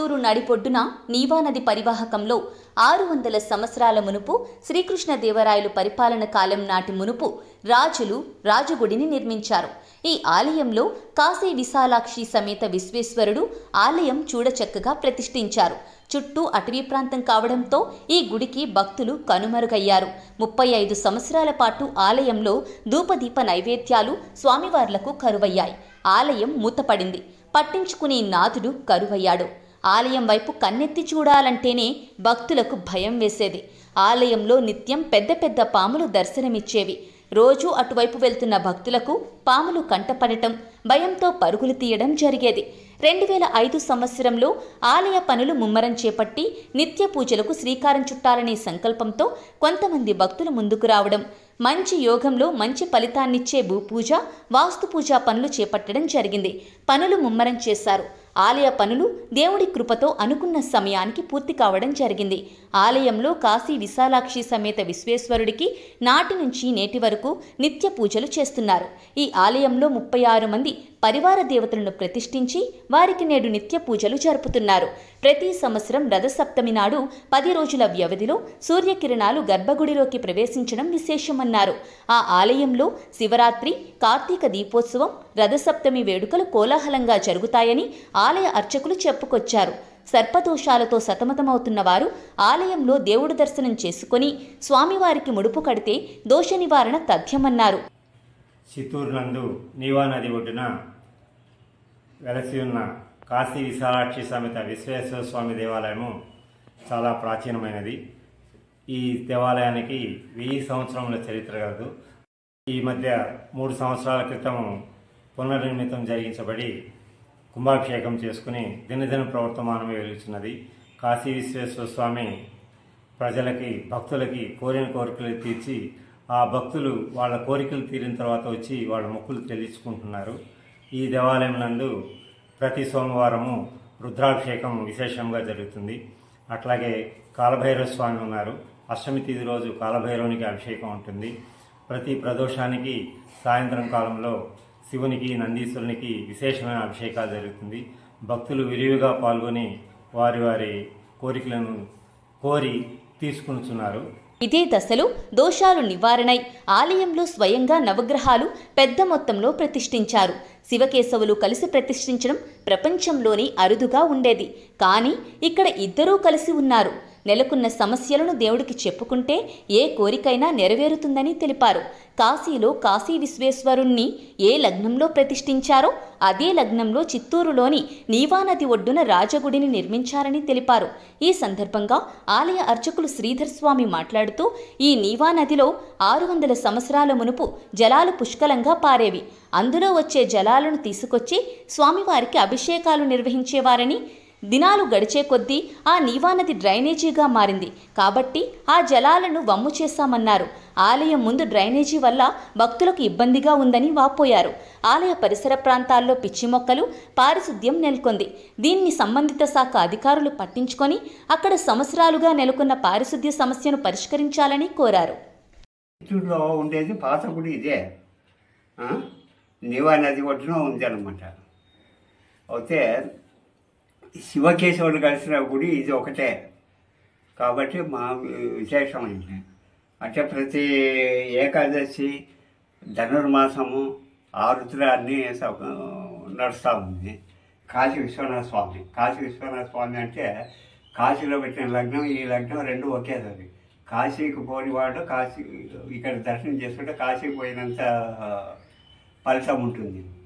చిత్తూరు నడిపొడ్డున నీవా నది పరివాహకంలో ఆరు వందల సంవత్సరాల మునుపు శ్రీకృష్ణదేవరాయలు పరిపాలన కాలం నాటి మునుపు రాజులు రాజగుడిని నిర్మించారు ఈ ఆలయంలో కాశీ విశాలాక్షి సమేత విశ్వేశ్వరుడు ఆలయం చూడచక్కగా ప్రతిష్ఠించారు చుట్టూ అటవీ ప్రాంతం కావడంతో ఈ గుడికి భక్తులు కనుమరుగయ్యారు ముప్పై ఐదు సంవత్సరాల పాటు ఆలయంలో ధూపదీప నైవేద్యాలు స్వామివార్లకు కరువయ్యాయి ఆలయం మూతపడింది పట్టించుకునే నాథుడు కరువయ్యాడు ఆలయం వైపు కన్నెత్తి చూడాలంటేనే భక్తులకు భయం వేసేది ఆలయంలో నిత్యం పెద్ద పెద్ద పాములు దర్శనమిచ్చేవి రోజూ అటువైపు వెళ్తున్న భక్తులకు పాములు కంటపడటం భయంతో పరుగులు తీయడం జరిగేది రెండు వేల ఐదు సంవత్సరంలో ఆలయ పనులు ముమ్మరం చేపట్టి నిత్య పూజలకు శ్రీకారం చుట్టాలనే సంకల్పంతో కొంతమంది భక్తులు ముందుకు రావడం మంచి యోగంలో మంచి ఫలితాన్నిచ్చే భూపూజ వాస్తు పూజా పనులు చేపట్టడం జరిగింది పనులు ముమ్మరం చేశారు ఆలయ పనులు దేవుడి కృపతో అనుకున్న సమయానికి పూర్తి కావడం జరిగింది ఆలయంలో కాశీ విశాలాక్షి సమేత విశ్వేశ్వరుడికి నాటి నుంచి నేటి వరకు నిత్య పూజలు చేస్తున్నారు ఈ ఆలయంలో ముప్పై ఆరు మంది పరివార దేవతలను ప్రతిష్ఠించి వారికి నేడు నిత్య పూజలు జరుపుతున్నారు ప్రతి సంవత్సరం రథసప్తమి నాడు పది రోజుల వ్యవధిలో సూర్యకిరణాలు గర్భగుడిలోకి ప్రవేశించడం విశేషమన్నారు ఆ ఆలయంలో శివరాత్రి కార్తీక దీపోత్సవం రథసప్తమి వేడుకలు కోలాహలంగా జరుగుతాయని ఆలయ అర్చకులు చెప్పుకొచ్చారు సర్పదోషాలతో సతమతమవుతున్న వారు ఆలయంలో దేవుడు దర్శనం చేసుకుని స్వామివారికి ముడుపు కడితే దోష నివారణ తథ్యమన్నారు చిత్తూరు నందు నీవా నది ఒడ్డున వెలసి ఉన్న కాశీ విశాలాక్షి సమేత విశ్వేశ్వర స్వామి దేవాలయము చాలా ప్రాచీనమైనది ఈ దేవాలయానికి వెయ్యి సంవత్సరముల చరిత్ర కలదు ఈ మధ్య మూడు సంవత్సరాల క్రితం పునర్నిర్మితం జరిగించబడి కుంభాభిషేకం చేసుకుని దినదిన ప్రవర్తమానమే వెలుగుతున్నది కాశీ విశ్వేశ్వర స్వామి ప్రజలకి భక్తులకి కోరిన కోరికలు తీర్చి ఆ భక్తులు వాళ్ళ కోరికలు తీరిన తర్వాత వచ్చి వాళ్ళ మొక్కులు చెల్లించుకుంటున్నారు ఈ దేవాలయం నందు ప్రతి సోమవారము రుద్రాభిషేకం విశేషంగా జరుగుతుంది అట్లాగే కాలభైరవ స్వామి ఉన్నారు అష్టమి తిథి రోజు కాలభైరవునికి అభిషేకం ఉంటుంది ప్రతి ప్రదోషానికి సాయంత్రం కాలంలో శివునికి నందీశ్వరునికి విశేషమైన అభిషేకాలు జరుగుతుంది భక్తులు విరివిగా పాల్గొని వారి వారి కోరికలను కోరి తీసుకునుచున్నారు ఇదే దశలో దోషాలు నివారణై ఆలయంలో స్వయంగా నవగ్రహాలు పెద్ద మొత్తంలో ప్రతిష్ఠించారు శివకేశవులు కలిసి ప్రతిష్ఠించడం ప్రపంచంలోని అరుదుగా ఉండేది కానీ ఇక్కడ ఇద్దరూ కలిసి ఉన్నారు నెలకొన్న సమస్యలను దేవుడికి చెప్పుకుంటే ఏ కోరికైనా నెరవేరుతుందని తెలిపారు కాశీలో కాశీ విశ్వేశ్వరుణ్ణి ఏ లగ్నంలో ప్రతిష్ఠించారో అదే లగ్నంలో చిత్తూరులోని నీవానది ఒడ్డున రాజగుడిని నిర్మించారని తెలిపారు ఈ సందర్భంగా ఆలయ అర్చకులు శ్రీధర్ స్వామి మాట్లాడుతూ ఈ నీవా నదిలో ఆరు వందల సంవత్సరాల మునుపు జలాలు పుష్కలంగా పారేవి అందులో వచ్చే జలాలను తీసుకొచ్చి స్వామివారికి అభిషేకాలు నిర్వహించేవారని దినాలు గడిచే కొద్దీ ఆ నీవానది డ్రైనేజీగా మారింది కాబట్టి ఆ జలాలను వమ్ము చేశామన్నారు ఆలయం ముందు డ్రైనేజీ వల్ల భక్తులకు ఇబ్బందిగా ఉందని వాపోయారు ఆలయ పరిసర ప్రాంతాల్లో పిచ్చి మొక్కలు పారిశుద్ధ్యం నెలకొంది దీన్ని సంబంధిత శాఖ అధికారులు పట్టించుకొని అక్కడ సంవత్సరాలుగా నెలకొన్న పారిశుద్ధ్య సమస్యను పరిష్కరించాలని కోరారు చిత్తూరులో ఉండేది పాత గుడి ఇదే ఆ? నీవా నది ఒడ్డున ఉంది అనమాట అయితే శివకేశవుడు కలిసిన గుడి ఇది ఒకటే కాబట్టి మా విశేషమైంది అంటే ప్రతి ఏకాదశి ధనుర్మాసము ఆరుద్ర అన్నీ స- నడుస్తూ ఉంది కాశీ విశ్వనాథ స్వామి కాశీ విశ్వనాథ స్వామి అంటే కాశీలో పెట్టిన లగ్నం ఈ లగ్నం రెండు ఒకేసారి కాశీకి పోనివాడు కాశీ ఇక్కడ దర్శనం చేసుకుంటే కాశీకి పోయినంత ఫలితం ఉంటుంది